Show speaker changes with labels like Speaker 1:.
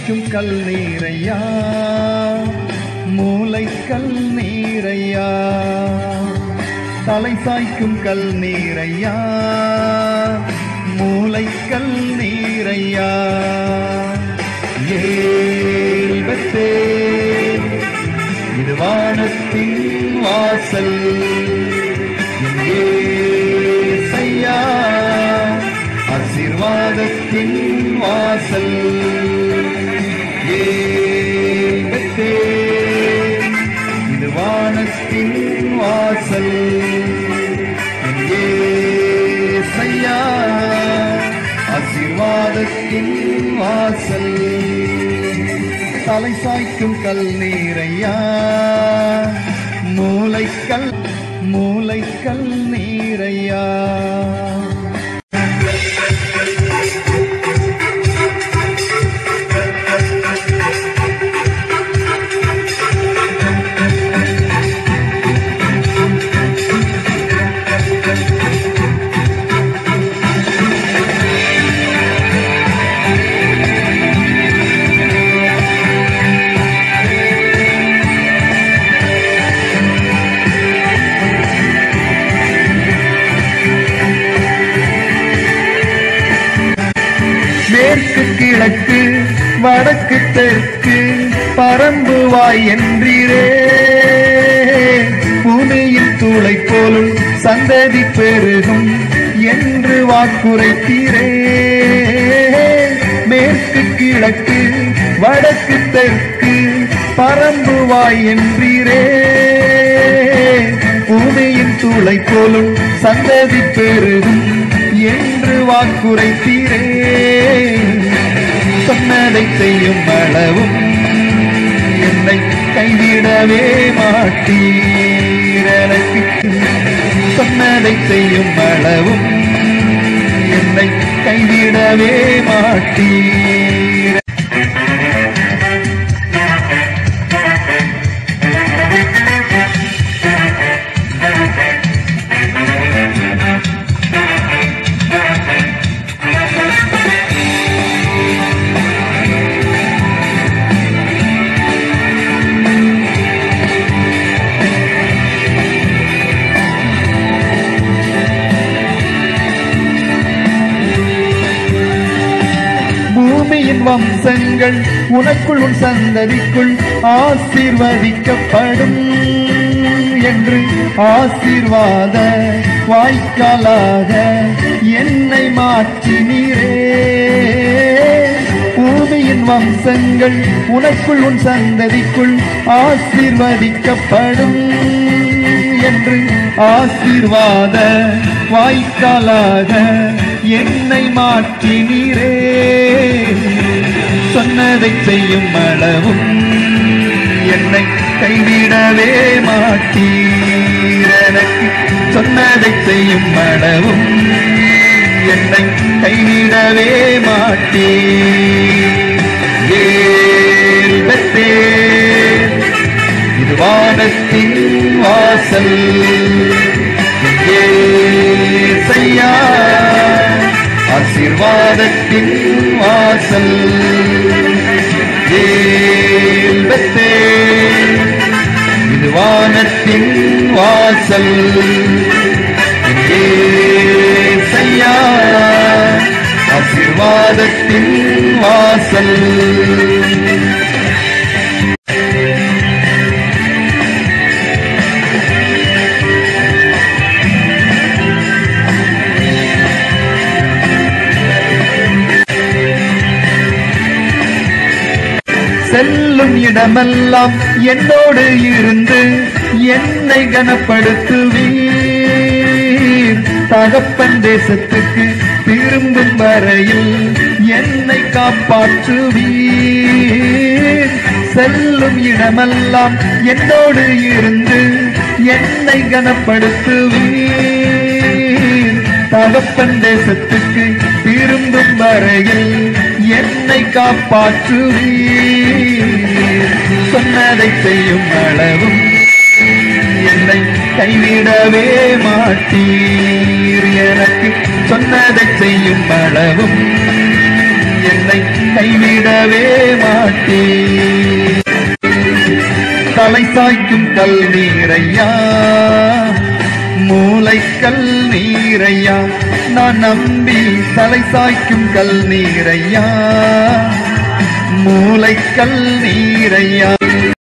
Speaker 1: சாய்க்கும் கல் நீரையா மூளைக்கல் நீரையா தலை சாய்க்கும் கல் நீரையா மூளைக்கல் நீரையா ஏல்பத்தே இது வானத்தின் வாசல் ஏசையா ஆசீர்வாதத்தின் வாசல் ஏபத்தே இது வானத்தின் வாசல் ஏசையா ஆசீர்வாதத்தின் வாசல் தலை சாய்க்கும் கல் நீரையா மூளைக்கல் மூளைக்கல் நீரையா மேற்கு கிழக்கு வடக்கு தெற்கு பரம்புவாய் என்றீரே பூமியின் தூளை போலும் சந்ததி பெருகும் என்று வாக்குரைத்தீரே மேற்கு கிழக்கு வடக்கு தெற்கு பரம்புவாய் என்றீரே பூமியின் தூளை போலும் சந்ததி பெருகும் என்று வாக்குரைத்தீரே சொன்னதை செய்யும் அளவும் என்னை கைவிடவே மாட்டீர் எனக்கு சொன்னதை செய்யும் அளவும் என்னை கைவிடவே மாட்டீர் பூமியின் வம்சங்கள் உனக்குள் உன் சந்ததிக்குள் ஆசீர்வதிக்கப்படும் என்று ஆசீர்வாத வாய்க்காலாக என்னை மாற்றினீரே பூமியின் வம்சங்கள் உனக்குள் உன் சந்ததிக்குள் ஆசீர்வதிக்கப்படும் என்று ஆசீர்வாத வாய்க்காலாக என்னை மாற்றினீரே சொன்னதை செய்யும் அளவும் என்னை கைவிடவே மாட்டீர் எனக்கு சொன்னதை செய்யும் அளவும் என்னை கைவிடவே மாட்டீர் ஏல் பெத்தேன் இது வானத்தின் வாசல் ஏசையா ஆசீர்வாதத்தின் வாசல் ஏல்பத்தே இது வானத்தின் வாசல் ஏசையா ஆசீர்வாதத்தின் வாசல் செல்லும் இடமெல்லாம் என்னோடு இருந்து என்னை கனப்படுத்துவீர் தகப்பன் தேசத்துக்கு திரும்பும் வரையில் என்னை காப்பாற்றுவீர் செல்லும் இடமெல்லாம் என்னோடு இருந்து என்னை கனப்படுத்துவீர் தகப்பன் தேசத்துக்கு திரும்பும் வரையில் என்னை காப்பாற்றுவீர் சொன்னதை செய்யும் அளவும் என்னை கைவிடவே மாட்டீர் எனக்கு சொன்னதை செய்யும் அளவும் என்னை கைவிடவே மாட்டேன் தலை சாய்க்கும் கல் நீரையா மூளைக்கல் நீரையா நான் நம்பி தலை சாய்க்கும் கல் நீரையா மூளைக்கல் நீரையா